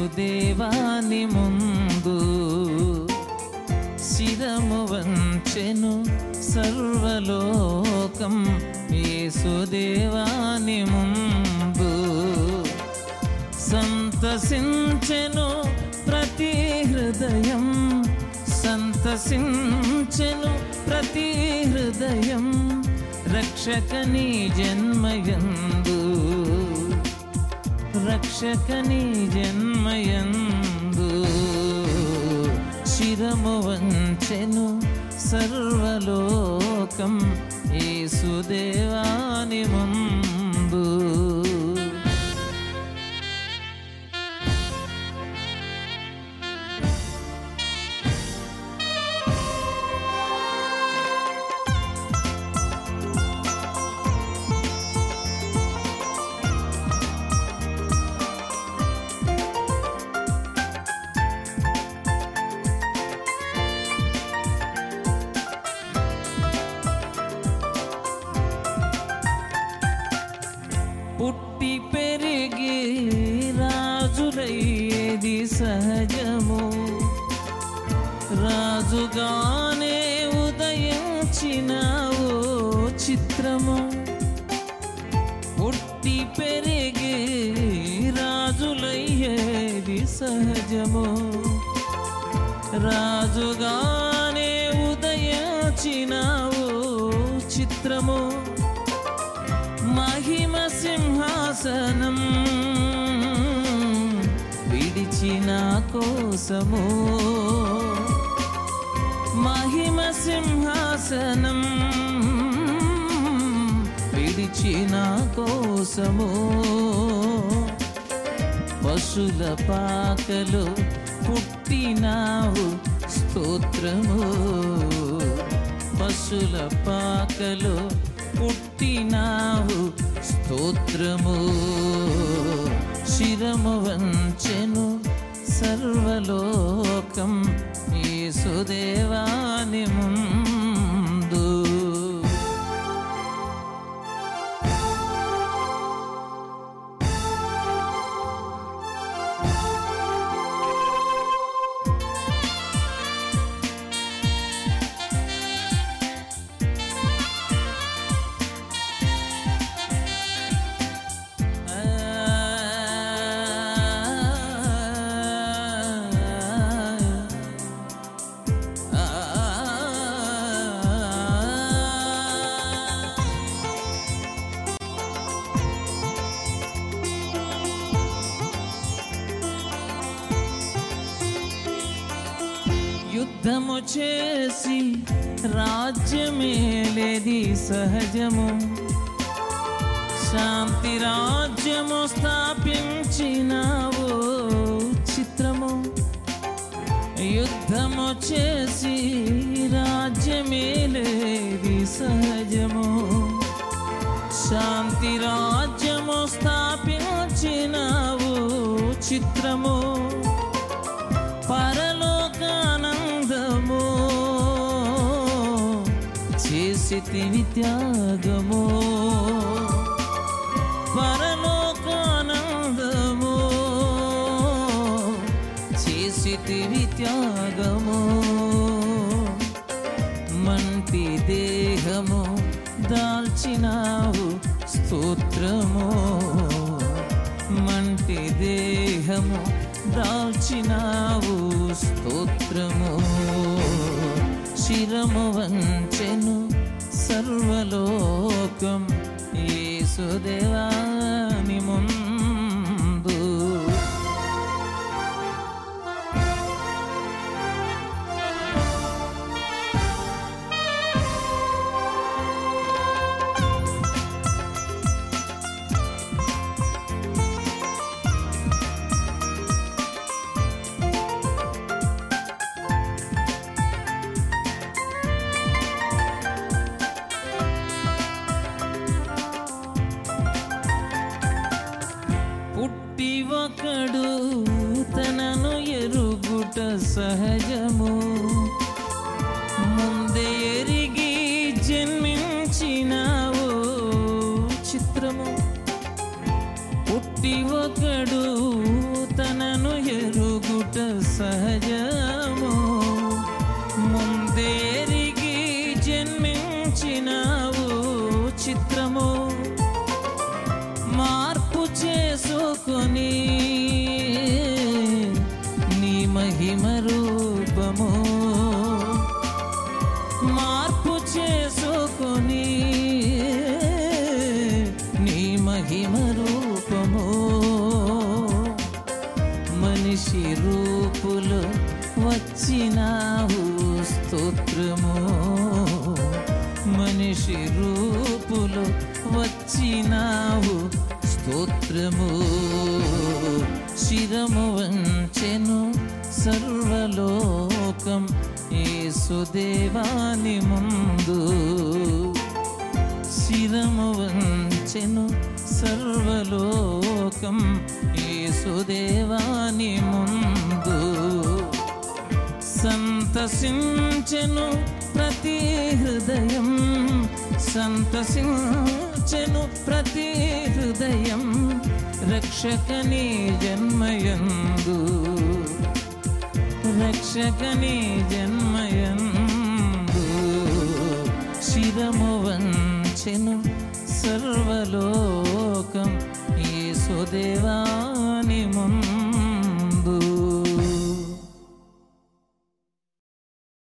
యేసుదేవాని ముందు శిరము వంచెను సర్వలోకం యేసుదేవాని ముందు సంతసించెను ప్రతి హృదయం సంతసించెను ప్రతి హృదయం రక్షకని జన్మయందు రక్షకని జన్మయందు శిరము వంచెను సర్వలోకం యేసుదేవాని ముందు పుట్టి పెరిగి రాజులయ్యేది సహజము రాజుగానే ఉదయించిన ఓ చిత్రము పుట్టి పెరిగి రాజులయ్యేది సహజము రాజుగానే ఉదయించిన ఓ చిత్రము మహిమ సింహాసనం విడిచిన కోసము మహిమ సింహాసనం విడిచిన కోసము పశుల పాకలు పుట్టినావు స్తోత్రము పశుల పాకలు పుట్టినావు స్తోత్రము శిరము వంచెను సర్వలోకం యేసుదేవాని ముందు యుద్ధము చేసి రాజ్యమేలేది సహజము శాంతి రాజ్యము స్థాపించినావు చిత్రము యుద్ధము చేసి రాజ్యమేలేది సహజము శాంతి రాజ్యము స్థాపించినావు చిత్రము పరలోకానందము చేసి తిని త్యాగము పరలోకానందము చేసి తిని త్యాగము మంటి దేహము దాల్చినావు స్తోత్రము మంటి దేహము దాల్చినావు స్తోత్రము శిరము వంచెను సర్వలోకం యేసుదేవాని ముందు పుట్టి ఒకడు తనను ఎరుగుట సహజము ముందే ఎరిగి జన్మించినావు చిత్రము పుట్టి ఒకడు తనను మహిమ రూపము మార్పు చేసుకొని నీ మహిమ రూపము మనిషి రూపులో వచ్చినావు స్తోత్రము మనిషి రూపులో వచ్చినావు స్తోత్రము శిరము వంచెను సర్వలోకం యేసుదేవాని ముందు శిరము వంచెను సర్వలోకం యేసుదేవాని ముందు సంతసించెను ప్రతి హృదయం సంతసించెను ప్రతి హృదయం రక్షకని జన్మయందు రక్షకని జన్మయందు శిరము వంచెను సర్వలోకం యేసుదేవా